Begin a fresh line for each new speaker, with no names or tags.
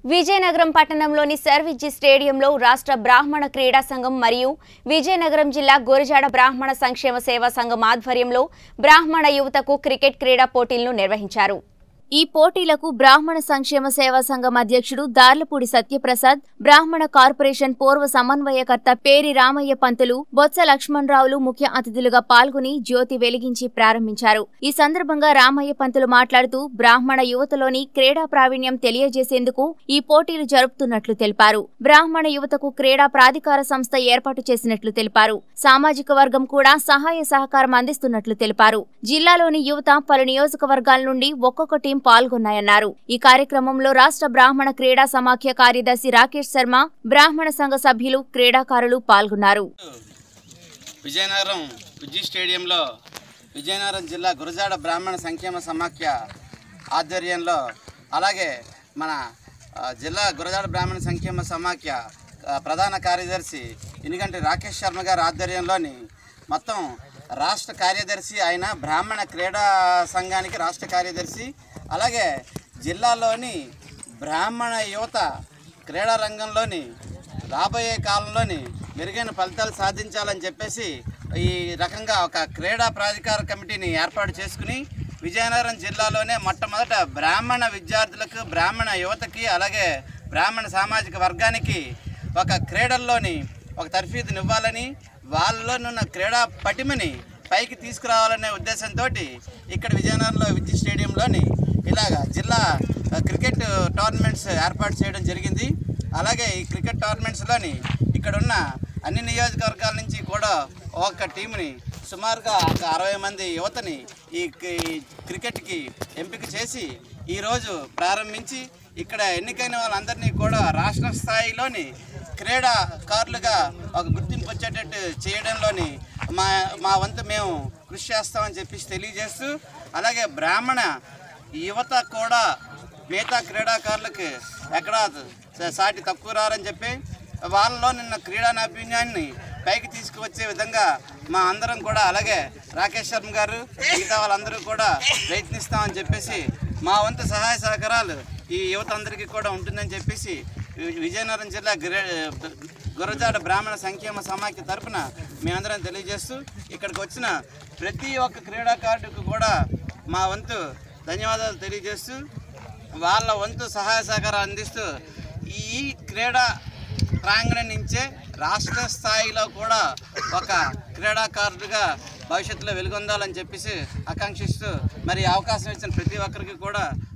విజయనగరం పట్టణంలోని సర్విజ్జి స్టేడియంలో రాష్ట్ర బ్రాహ్మణ క్రీడా సంఘం మరియు విజయనగరం జిల్లా గురజాడ బ్రాహ్మణ సంక్షేమ సేవా సంఘం ఆధ్వర్యంలో బ్రాహ్మణ యువతకు క్రికెట్ క్రీడా పోటీలను నిర్వహించారు ఈ పోటీలకు బ్రాహ్మణ సంక్షేమ సేవా సంఘం అధ్యక్షుడు దార్లపూడి సత్యప్రసాద్ బ్రాహ్మణ కార్పొరేషన్ పూర్వ సమన్వయకర్త పేరి రామయ్య పంతులు బొత్స లక్ష్మణరావులు ముఖ్య అతిథులుగా పాల్గొని జ్యోతి వెలిగించి ప్రారంభించారు ఈ సందర్భంగా రామయ్య పంతులు మాట్లాడుతూ బ్రాహ్మణ యువతలోని క్రీడా ప్రావీణ్యం తెలియజేసేందుకు ఈ పోటీలు జరుపుతున్నట్లు తెలిపారు బ్రాహ్మణ యువతకు క్రీడా ప్రాధికార సంస్థ ఏర్పాటు చేసినట్లు తెలిపారు సామాజిక వర్గం కూడా సహాయ సహకారం అందిస్తున్నట్లు తెలిపారు జిల్లాలోని యువత పలు నియోజకవర్గాల నుండి ఒక్కొక్క టీం పాల్గొన్నాయన్నారు ఈ కార్యక్రమంలో రాష్ట్ర బ్రాహ్మణ క్రీడా సమాఖ్య కార్యదర్శి రాకేష్ శర్మ బ్రాహ్మణ సంఘ సభ్యులు క్రీడాకారులు పాల్గొన్నారు
విజయనగరం విజయ్ స్టేడియంలో విజయనగరం జిల్లా గురజాడ బ్రాహ్మణ సంక్షేమ సమాఖ్య ఆధ్వర్యంలో అలాగే మన ఆ, జిల్లా గురజాడ బ్రాహ్మణ సంక్షేమ సమాఖ్య ఆ, ప్రధాన కార్యదర్శి ఇనిగంటి రాకేష్ శర్మ గారి ఆధ్వర్యంలోని మొత్తం రాష్ట్ర కార్యదర్శి ఆయన బ్రాహ్మణ క్రీడా సంఘానికి రాష్ట్ర కార్యదర్శి అలాగే జిల్లాలోని బ్రాహ్మణ యువత క్రీడా రంగంలోని రాబోయే కాలంలోని మెరుగైన ఫలితాలు సాధించాలని చెప్పేసి ఈ రకంగా ఒక క్రీడా ప్రాధికార కమిటీని ఏర్పాటు చేసుకుని విజయనగరం జిల్లాలోనే మొట్టమొదట బ్రాహ్మణ విద్యార్థులకు బ్రాహ్మణ యువతకి అలాగే బ్రాహ్మణ సామాజిక వర్గానికి ఒక క్రీడల్లోని ఒక తర్ఫీదునివ్వాలని వాళ్ళలోనున్న క్రీడా పటిమని పైకి తీసుకురావాలనే ఉద్దేశంతో ఇక్కడ విజయనగరంలో విద్యుత్ స్టేడియంలోని ఇలాగ జిల్లా ఆ, క్రికెట్ టోర్నమెంట్స్ ఏర్పాటు చేయడం జరిగింది అలాగే ఈ క్రికెట్ టోర్నమెంట్స్లోని ఇక్కడ ఉన్న అన్ని నియోజకవర్గాల నుంచి కూడా ఒక టీంని సుమారుగా ఒక అరవై మంది యువతని ఈ కి- ఈ క్రికెట్కి ఎంపిక చేసి ఈరోజు ప్రారంభించి ఇక్కడ ఎన్నికైన వాళ్ళందరినీ కూడా రాష్ట్ర స్థాయిలోని క్రీడాకారులుగా ఒక గుర్తింపు వచ్చేటట్టు చేయడంలోని మా మా వంతు మేము కృషి చేస్తామని చెప్పేసి తెలియజేస్తూ అలాగే బ్రాహ్మణ యువత కూడా మిగతా క్రీడాకారులకు ఎక్కడ స- సాటి తక్కువ రారని చెప్పి వాళ్ళలో నిన్న క్రీడా నైపుణ్యాన్ని పైకి తీసుకువచ్చే విధంగా మా అందరం కూడా అలాగే రాకేష్ శర్మ గారు మిగతా వాళ్ళందరూ కూడా ప్రయత్నిస్తామని చెప్పేసి మా వంతు సహాయ సహకారాలు ఈ యువత అందరికీ కూడా ఉంటుందని చెప్పేసి వి- విజయనగరం జిల్లా గిర గురజాడ బ్రాహ్మణ సంక్షేమ సమాఖ్య తరపున మేమందరం తెలియజేస్తూ ఇక్కడికి వచ్చిన ప్రతి ఒక్క క్రీడాకారుడికి కూడా మా వంతు ధన్యవాదాలు తెలియజేస్తూ వాళ్ళ వంతు సహాయ సహకారం అందిస్తూ ఈ క్రీడా ప్రాంగణం నుంచే రాష్ట్ర స్థాయిలో కూడా ఒక క్రీడాకారుడిగా భవిష్యత్తులో వెలుగొందాలని చెప్పేసి ఆకాంక్షిస్తూ మరి ఈ అవకాశం ఇచ్చిన ప్రతి ఒక్కరికి కూడా